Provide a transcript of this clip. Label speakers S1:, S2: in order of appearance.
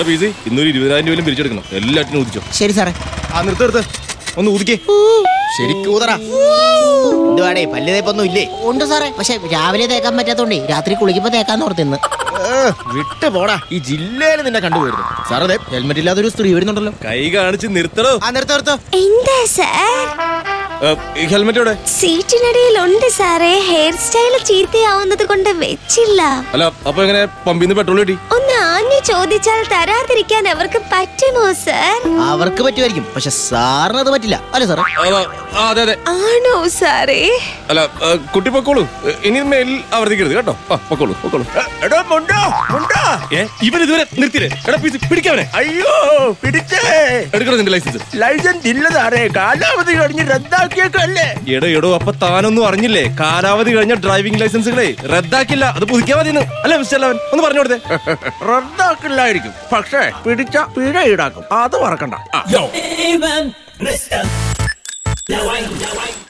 S1: P C ഇന്നൊരു ഇരുപതിനായിരം രൂപയിലും പിരിച്ചെടുക്കണം എല്ലാറ്റിനും ഊതിച്ചോ
S2: ശരി സാറേ
S1: ആ നിർത്ത് നിർത്ത് ഒന്ന് ഊതിക്കേ ശരിക്കും ഊതറ
S3: എന്തുവാടേ പല്ല് തേപ്പൊന്നും ഇല്ലേ
S2: ഉണ്ട് സാറേ പക്ഷെ രാവിലെ തേക്കാൻ പറ്റാത്തോണ്ടേ രാത്രി കുളിക്കുമ്പോ തേക്കാന്ന് ഓർത്തിന്ന്
S3: വിട്ട് പോടാ ഈ ജില്ലയിൽ നിന്നെ കണ്ടുപോയിരുന്നു സാർ അതെ ഹെൽമെറ്റ് ഇല്ലാതെ ഒരു സ്ത്രീ വരുന്നുണ്ടല്ലോ
S1: കൈ കാണിച്ച് നിർത്തടോ
S3: ആ നിർത്ത നിർത്തോ
S4: എന്താ സാർ
S1: ഹെൽമെറ്റ് എവിടെ
S4: സീറ്റിനടിയിൽ ഉണ്ട് സാറേ ഹെയർ സ്റ്റൈൽ ചീത്തയാവുന്നത് കൊണ്ട് വെച്ചില്ല
S1: അല്ല അപ്പൊ എങ്ങനെ പമ്പിന്ന് പെട്രോൾ കിട്ടി
S4: ഒന്ന് ആഞ്ഞു ചോദിച്ചാൽ തരാതിരിക്കാൻ അവർക്ക് പറ്റുമോ സാർ
S3: അവർക്ക് പറ്റുമായിരിക്കും പക്ഷെ സാറിന് അത് പറ്റില്ല അല്ലേ സാറേ
S1: ആ, ആ, അതെ അതെ
S4: ആണോ സാറേ
S1: അല്ല ആ, കുട്ടി പൊക്കോളൂ ഇനി മേലിൽ ആവർത്തിക്കരുത് കേട്ടോ ആ പൊക്കോളൂ പൊക്കോളൂ
S5: എടോ മുണ്ടോ മുണ്ടോ
S1: ഏ ഇവൻ ഇതുവരെ നിർത്തിയില്ലേ എടാ പീസ് പിടിക്കാവനെ
S5: അയ്യോ പിടിച്ചേ
S1: എടുക്കണം നിന്റെ ലൈസൻസ്
S5: ലൈസൻസ് ഇല്ല സാറേ കാലാവധി കഴിഞ്ഞ് റദ്ദാക്കിയേക്കല്ലേ
S1: എടോ എടോ അപ്പൊ താനൊന്നും അറിഞ്ഞില്ലേ കാലാവധി കഴിഞ്ഞ ഡ്രൈവിംഗ് ലൈസൻസുകളെ റദ്ദാക്കില്ല അത് പുതുക്കിയാ മതി ഒന്ന് മിസ്റ്റർ ലെവൻ ഒന്ന് പറഞ്ഞു കൊടുത്തേ
S5: റദ്ദാക്കില്ലായിരിക്കും പക്ഷേ പിടിച്ച പിഴ ഈടാക്കും അത് മറക്കണ്ട ആ.
S6: Even Mr.